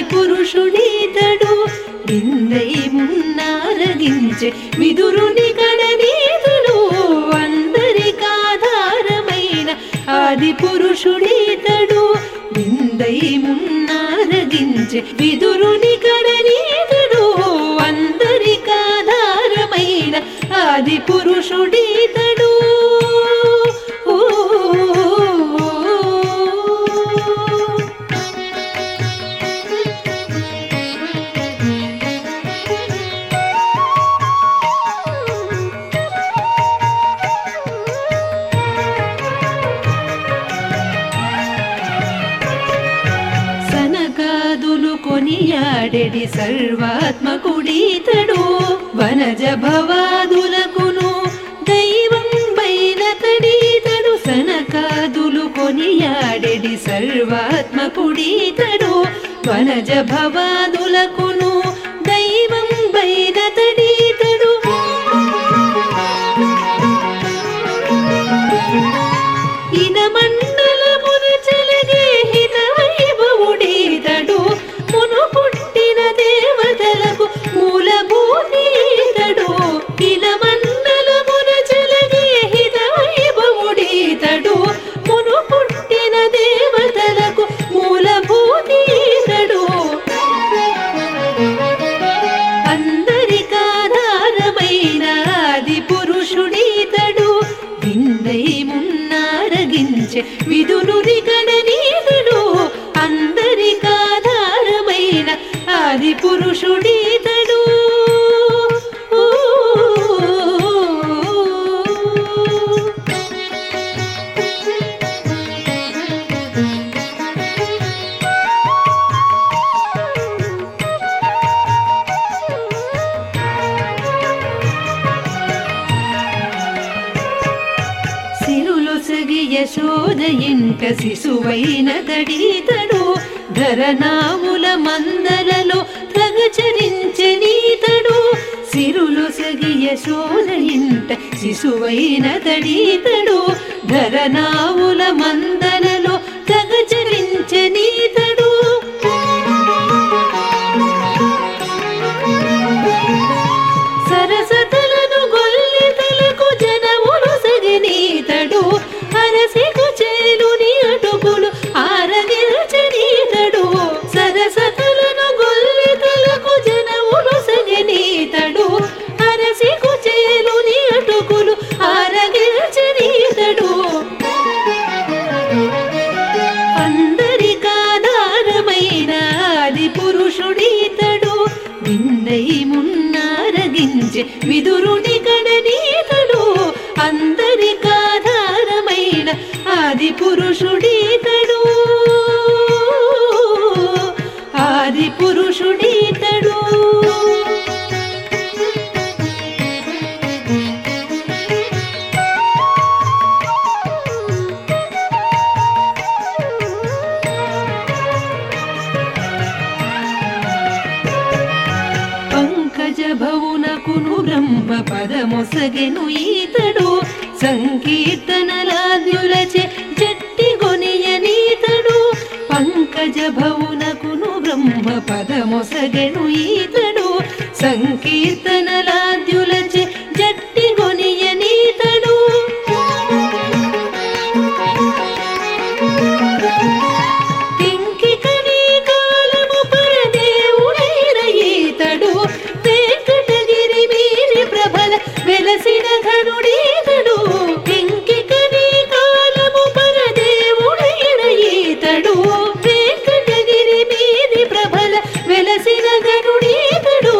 ఆది పురుషుడీతడు విందై మున్నారగించే విదురుని కడనీతుడు అందరికాధారమైన ఆది పురుషుడీతడు విందై మున్నారగించే విదురుని కడనీతుడు అందరికాధారమైన ఆది పురుషుడీతడు ఓ సనకాదులు కొనియాడెడి సర్వాత్మకుడీతడు వనజ భవాదులకును దైవం బైనతడీతడు సనకాదులు కొనియాడెడి సర్వాత్మకుడీతడు వనజ భవాదులకును దైవం బైనతడీతడు ఇన మండలమున చెలగే హిత వైభవుడీతడు మును పుట్టిన దేవతలకు మూలభూతీతడు ఇన మండలమున చెలగే హిత వైభవుడీతడు మును పుట్టిన దేవతలకు మూలభూతీతడు అందరికాధారమైన ఆది పురుషుడీతడు విందై మున్నారగించే విదునుని గణనీతుడు అందరికాధారమైన ఆది పురుషుడీతడు ఓ సిరులొసగి యశోద ఇంట శిశువైన తడీతడు ధరనాముల మందలలో తగచరించె నీతడు సిరులొసగి యశోద ఇంట శిశువైన తడీతడు ధరనాముల మందలలో తగచరించె నీతడు సరసతలను గొల్లెతలకు జనములు సగనీతడు అరసికు చేలుని అటుకులు ఆరగిల్చనీతడు సరసతలను గొల్లెతలకు జనములు సగనీతడు అరసికు చేలుని అటుకులు ఆరగిల్చనీతడు అందరికాధారమైన ఆది పురుషుడీతడు విందై మున్నారగించే విదురుని కడనీతడు అందరికాధారమైన ఆది పురుషుడీతడు ఆది పురుషుడీతడు పంకజ భవునకును బ్రహ్మ పదమొసగెను ఈతడు సంకీర్తనలాద్యులచే జట్టి గొనియనీతడు పంకజ భవునకును బ్రహ్మ పదమొసగెను ఈతడు సంకీర్తనలాద్యులచే జట్టి గొనియనీతడు కింకికని కాలము పరదేవుడైన ఈతడు వెంకటగిరి మీరి ప్రభల వెలసిన ఘనుడీతడు కింకికని కాలము పరదేవుడైన ఈతడు వెంకటగిరి మీరి ప్రభల వెలసిన ఘనుడీతడు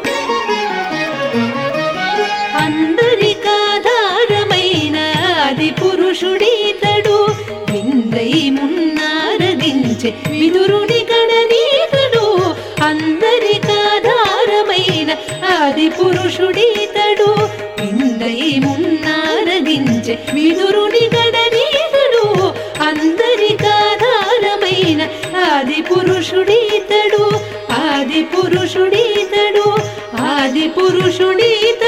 అందరికాధారమైన ఆది పురుషుడీతడు విందై మున్నారగించే విదురుని గణనీతడు అందరికాధారమైన ఆది పురుషుడీతడు విందై మున్నారగించే విదురుని గణనీతడు అందరికాధారమైన ఆది పురుషుడీతడు ఆది పురుషుడీతడు ఆది పురుషుడీతడు